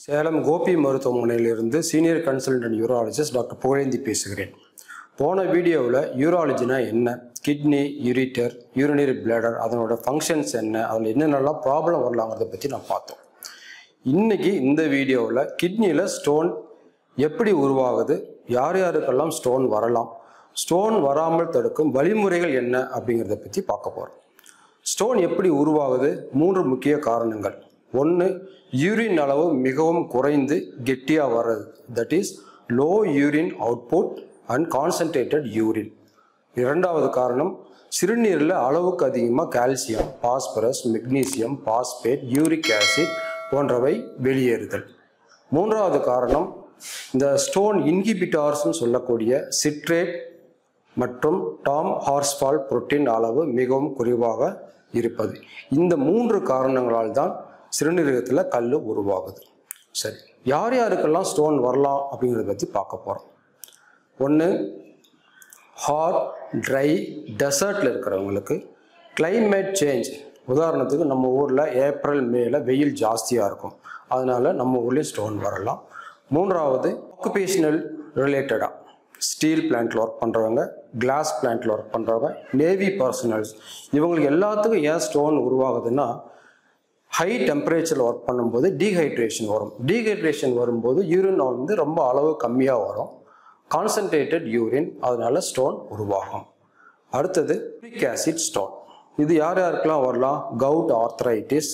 சேலம் கோபி மருத்துவமனையிலிருந்து senior consultant urologist doctor Pugazhendhi பேசுகிறேன் போன வீடியோவில் யூராலஜினா என்ன கிட்னி யூரிட்டர் யூரினரி பிளடர் அதனோட ஃபங்க்ஷன்ஸ் என்ன அதில் என்னென்னலாம் ப்ராப்ளம் வரலாங்கிறத பற்றி நான் பார்த்தோம் இன்னைக்கு இந்த வீடியோவில் கிட்னியில் ஸ்டோன் எப்படி உருவாகுது யார் யாருக்கெல்லாம் ஸ்டோன் வரலாம் ஸ்டோன் வராமல் தடுக்கும் வழிமுறைகள் என்ன அப்படிங்கிறத பற்றி பார்க்க போகிறோம் ஸ்டோன் எப்படி உருவாகுது மூன்று முக்கிய காரணங்கள் ஒன்று யூரின் அளவு மிகவும் குறைந்து கெட்டியாக வர்றது that is low urine output and concentrated urine இரண்டாவது காரணம் சிறுநீரில் அளவுக்கு அதிகமாக calcium phosphorus magnesium phosphate uric acid போன்றவை வெளியேறுதல் மூன்றாவது காரணம் இந்த ஸ்டோன் இன்ஹிபிட்டார்ஸ்னு சொல்லக்கூடிய சிட்ரேட் மற்றும் டாம் ஹார்ஸ்பால் புரோட்டீன் அளவு மிகவும் குறைவாக இருப்பது இந்த மூன்று காரணங்களால் தான் சிறுநீரகத்தில் கல் உருவாகுது சரி யார் யாருக்கெல்லாம் ஸ்டோன் வரலாம் அப்படிங்கிறத பற்றி பார்க்க போகிறோம் ஒன்று ஹாட் ட்ரை டெசர்ட்டில் இருக்கிறவங்களுக்கு climate சேஞ்ச் உதாரணத்துக்கு நம்ம ஊரில் ஏப்ரல் மேல வெயில் ஜாஸ்தியாக இருக்கும் அதனால் நம்ம ஊர்லேயும் ஸ்டோன் வரலாம் மூன்றாவது ஆக்குபேஷனல் ரிலேட்டடாக ஸ்டீல் பிளான்ட்டில் ஒர்க் பண்ணுறவங்க கிளாஸ் பிளான்ட்டில் ஒர்க் பண்ணுறவங்க நேவி பர்சனல்ஸ் இவங்களுக்கு எல்லாத்துக்கும் ஏன் ஸ்டோன் உருவாகுதுன்னா ஹை டெம்பரேச்சரில் ஒர்க் பண்ணும்போது டீஹைட்ரேஷன் வரும் டீஹைட்ரேஷன் வரும்போது யூரின் வந்து ரொம்ப அளவு கம்மியாக வரும் கான்சன்ட்ரேட்டட் யூரின் அதனால ஸ்டோன் உருவாகும் அடுத்தது யூரிக் ஆசிட் ஸ்டோன் இது யார் யாருக்கெல்லாம் வரலாம் கவுட் ஆர்த்ரைட்டிஸ்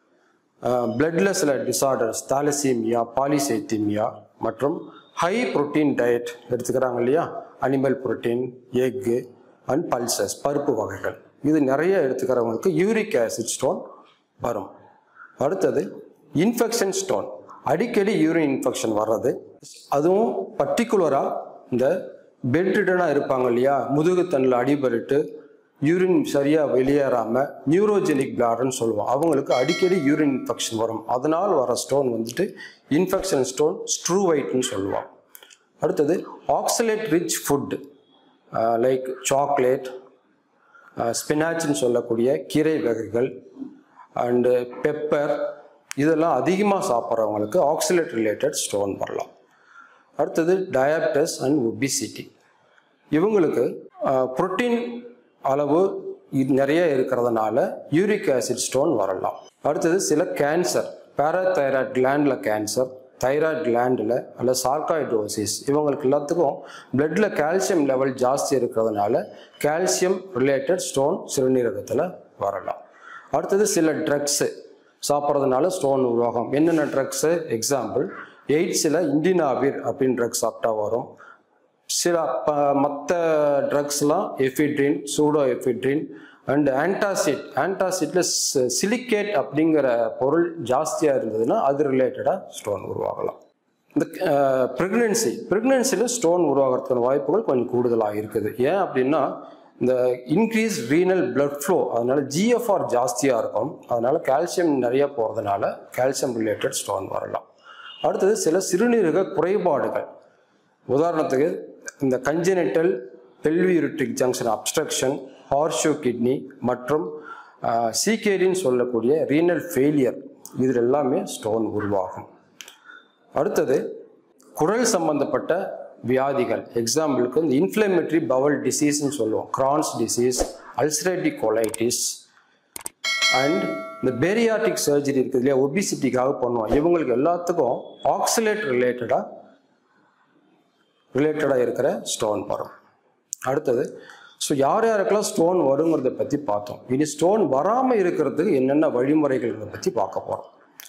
பிளட்ல சில டிசார்டர்ஸ் தாலசீமியா பாலிசைத்தீமியா மற்றும் ஹை புரோட்டீன் டயட் எடுத்துக்கிறாங்க இல்லையா animal protein egg and pulses பருப்பு வகைகள் இது நிறைய எடுத்துக்கிறவங்களுக்கு யூரிக் ஆசிட் ஸ்டோன் வரும் அடுத்தது இன்ஃபெக்ஷன் ஸ்டோன் அடிக்கடி யூரின் இன்ஃபெக்ஷன் வர்றது அதுவும் பர்டிகுலராக இந்த பெட் ரிடனாக இருப்பாங்க இல்லையா முதுகுத்தண்டில் அடிபட்டு யூரின் சரியாக வெளியேறாமல் நியூரோஜெனிக் பிளாடர்னு சொல்லுவோம் அவங்களுக்கு அடிக்கடி யூரின் இன்ஃபெக்ஷன் வரும் அதனால் வர ஸ்டோன் வந்துட்டு இன்ஃபெக்ஷன் ஸ்டோன் ஸ்ட்ரூவைட்னு சொல்லுவோம் அடுத்தது oxalate rich food like chocolate ஸ்பினாச்னு சொல்லக்கூடிய கீரை வகைகள் அண்டு பெப்பர் இதெல்லாம் அதிகமாக சாப்பிட்றவங்களுக்கு ஆக்சிலேட் ரிலேட்டட் ஸ்டோன் வரலாம் அடுத்தது டயாபிட்டஸ் அண்ட் ஒபிசிட்டி இவங்களுக்கு புரோட்டீன் அளவு இது நிறைய இருக்கிறதுனால யூரிக் ஆசிட் ஸ்டோன் வரலாம் அடுத்தது சில கேன்சர் பேராதைராய்ட் கிளாண்டில் கேன்சர் தைராய்டு கிளாண்டில் அல்ல சார்காய்டோசிஸ் இவங்களுக்கு எல்லாத்துக்கும் பிளட்டில் கால்சியம் லெவல் ஜாஸ்தி இருக்கிறதுனால கால்சியம் ரிலேட்டட் ஸ்டோன் சிறுநீரகத்தில் வரலாம் அடுத்தது சில ட்ரக்ஸு சாப்பிட்றதுனால ஸ்டோன் உருவாகும் என்னென்ன ட்ரக்ஸு எக்ஸாம்பிள் எய்ட்ஸில் இண்டினாவிர் அப்படின்னு ட்ரக் சாப்பிட்டா வரும் சில ப மற்ற ட்ரக்ஸ்லாம் ephedrine pseudoephedrine and antacid ஆன்டாசிட்டில் சிலிக்கேட் அப்படிங்கிற பொருள் ஜாஸ்தியாக இருந்ததுன்னா அது ரிலேட்டடாக ஸ்டோன் உருவாகலாம் இந்த ப்ரெக்னென்சி ப்ரெக்னென்சியில் ஸ்டோன் உருவாகிறதுக்கான வாய்ப்புகள் கொஞ்சம் கூடுதலாக இருக்குது ஏன் அப்படின்னா இந்த இன்க்ரீஸ் ரீனல் பிளட் ஃப்ளோ அதனால ஜிஎஃப்ஆர் ஜாஸ்தியாக இருக்கும் அதனால கால்சியம் நிறைய போகிறதுனால கால்சியம் ரிலேட்டட் ஸ்டோன் வரலாம் அடுத்தது சில சிறுநீரக குறைபாடுகள் உதாரணத்துக்கு இந்த congenital pelviureteric junction obstruction horseshoe kidney மற்றும் சீக்கேரின்னு சொல்லக்கூடிய ரீனல் ஃபெயிலியர் இதில் எல்லாமே ஸ்டோன் உருவாகும் அடுத்தது குடல் சம்பந்தப்பட்ட வியாதிகள் எக்ஸாம்பிளுக்கு இந்த இன்ஃப்ளமேட்டரி பவல் டிசீஸ்னு சொல்லுவோம் Crohn's disease ulcerative colitis and இந்த பேரியாட்டிக் சர்ஜரி இருக்குது இல்லையா ஒபிசிட்டிக்காக பண்ணுவோம் இவங்களுக்கு எல்லாத்துக்கும் ஆக்சிலேட் ரிலேட்டடாக ரிலேட்டடாக இருக்கிற ஸ்டோன் வரும் அடுத்தது ஸோ யார் யாருக்கெல்லாம் ஸ்டோன் வருங்கிறத பற்றி பார்த்தோம் இனி ஸ்டோன் வராமல் இருக்கிறதுக்கு என்னென்ன வழிமுறைகள் பற்றி பார்க்க போகிறோம்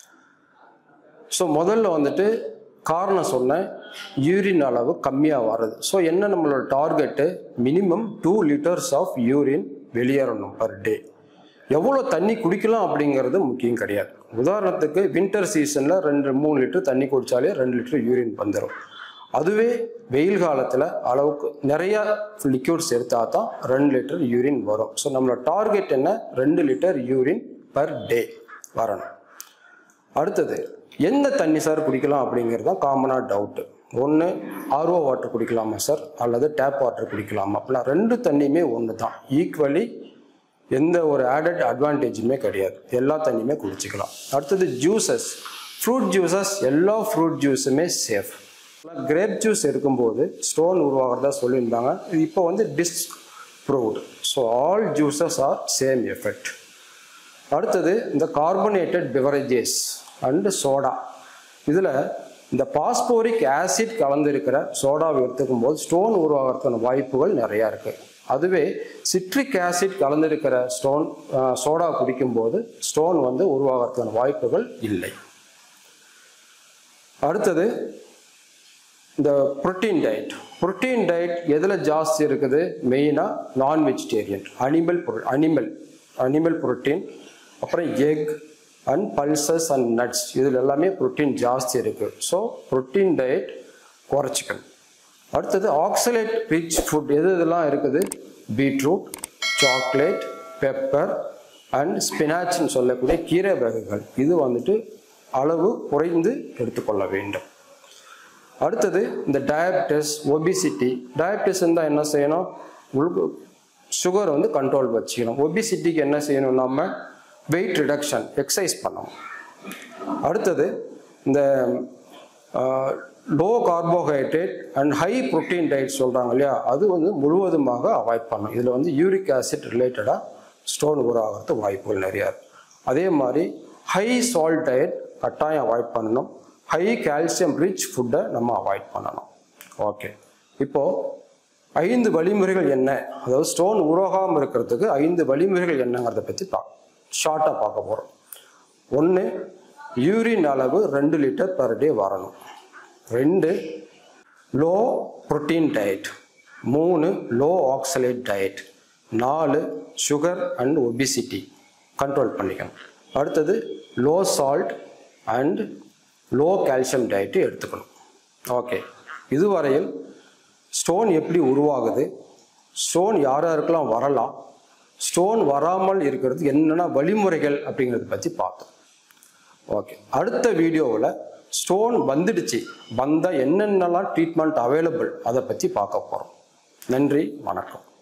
ஸோ முதல்ல வந்துட்டு காரணம் சொன்னேன் யூரின் அளவு கம்மியாக வர்றது ஸோ என்ன நம்மளோட target minimum two litres of urine வெளியேறணும் பர் டே எவ்வளோ தண்ணி குடிக்கலாம் அப்படிங்கிறது முக்கியம் கிடையாது உதாரணத்துக்கு வின்டர் சீசனில் ரெண்டு மூணு லிட்டர் தண்ணி குடித்தாலே ரெண்டு லிட்டர் யூரின் வந்துடும் அதுவே வெயில் காலத்தில் அளவுக்கு நிறைய லிக்யூட்ஸ் எடுத்தா தான் ரெண்டு லிட்டர் யூரின் வரும் ஸோ நம்மளோட டார்கெட் என்ன ரெண்டு லிட்டர் யூரின் பர் டே வரணும் அடுத்தது எந்த தண்ணி சார் குடிக்கலாம் அப்படிங்கிறது தான் காமனாக டவுட்டு ஒன்று ஆர்ஓ வாட்டர் குடிக்கலாமா சார் அல்லது டேப் வாட்டர் குடிக்கலாமா அப்படிலாம் ரெண்டு தண்ணியுமே ஒன்று தான் ஈக்குவலி எந்த ஒரு ஆடட் அட்வான்டேஜுமே கிடையாது எல்லா தண்ணியுமே குடிச்சிக்கலாம் அடுத்தது ஜூசஸ் ஃப்ரூட் ஜூஸஸ் எல்லா ஃப்ரூட் ஜூஸுமே சேஃப் கிரேப் ஜூஸ் எடுக்கும்போது ஸ்டோன் உருவாகிறதா சொல்லியிருந்தாங்க இது இப்போ வந்து disproved so all juices are same effect அடுத்தது இந்த கார்பனேட்டட் பிவரேஜஸ் அண்டு சோடா இதில் இந்த பாஸ்போரிக் ஆசிட் கலந்திருக்கிற சோடாவை எடுத்துக்கும் போது ஸ்டோன் உருவாகிறதுக்கான வாய்ப்புகள் நிறையா இருக்குது அதுவே சிட்ரிக் ஆசிட் கலந்திருக்கிற ஸ்டோன் சோடா குடிக்கும்போது ஸ்டோன் வந்து உருவாகிறதுக்கான வாய்ப்புகள் இல்லை அடுத்தது இந்த புரோட்டீன் டயட் புரோட்டீன் டயட் எதில் ஜாஸ்தி இருக்குது மெயினாக நான் வெஜிடேரியன் அனிமல் பொருள் அனிமல் அனிமல் புரோட்டீன் அப்புறம் egg and pulses and nuts இதில் எல்லாமே புரோட்டீன் ஜாஸ்தி இருக்குது ஸோ புரோட்டீன் டயட் குறைச்சிக்கணும் அடுத்தது ஆக்சலேட் ரிச் ஃபுட் எது இதெல்லாம் இருக்குது பீட்ரூட் சாக்லேட் பெப்பர் அண்ட் ஸ்பினாச்னு சொல்லக்கூடிய கீரை வகைகள் இது வந்துட்டு அளவு குறைந்து எடுத்துக்கொள்ள வேண்டும் அடுத்தது இந்த டயபிட்டிஸ் ஒபிசிட்டி டயபிட்டிஸ் இருந்தால் என்ன செய்யணும் உங்களுக்கு சுகர் வந்து கண்ட்ரோல் வச்சுக்கணும் ஒபிசிட்டிக்கு என்ன செய்யணும் நம்ம வெயிட் ரிடக்ஷன் எக்ஸசைஸ் பண்ணணும் அடுத்தது இந்த low carbohydrate and high protein diet சொல்கிறாங்க இல்லையா அது வந்து முழுவதுமாக அவாய்ட் பண்ணணும் இதில் வந்து யூரிக் ஆசிட் ரிலேட்டடாக ஸ்டோன் உருவாகிறது வாய்ப்புகள் நிறையா இருக்கு அதே மாதிரி ஹை சால்ட் டயட் கட்டாயம் அவாய்ட் பண்ணணும் ஹை கால்சியம் ரிச் ஃபுட்டை நம்ம அவாய்ட் பண்ணணும் ஓகே இப்போது ஐந்து வழிமுறைகள் என்ன அதாவது ஸ்டோன் உருவாகாமல் இருக்கிறதுக்கு ஐந்து வழிமுறைகள் என்னங்கிறத பற்றி பா ஷார்ட்டாக பார்க்க போகிறோம் ஒன்று யூரின் அளவு ரெண்டு லிட்டர் பர் டே வரணும் ரெண்டு லோ புரோட்டீன் டயட் மூணு லோ ஆக்சலேட் டயட் நாலு சுகர் அண்ட் ஒபிசிட்டி கண்ட்ரோல் பண்ணிக்கணும் அடுத்தது low salt and low calcium diet எடுத்துக்கணும் ஓகே இதுவரையில் ஸ்டோன் எப்படி உருவாகுது ஸ்டோன் யார் யாருக்கெல்லாம் வரலாம் ஸ்டோன் வராமல் இருக்கிறது என்னென்ன வழிமுறைகள் அப்படிங்கிறத பற்றி பார்த்தோம் ஓகே அடுத்த வீடியோவில் ஸ்டோன் வந்துடுச்சு வந்தால் என்னென்னலாம் ட்ரீட்மெண்ட் அவைலபிள் அதை பற்றி பார்க்க போகிறோம் நன்றி வணக்கம்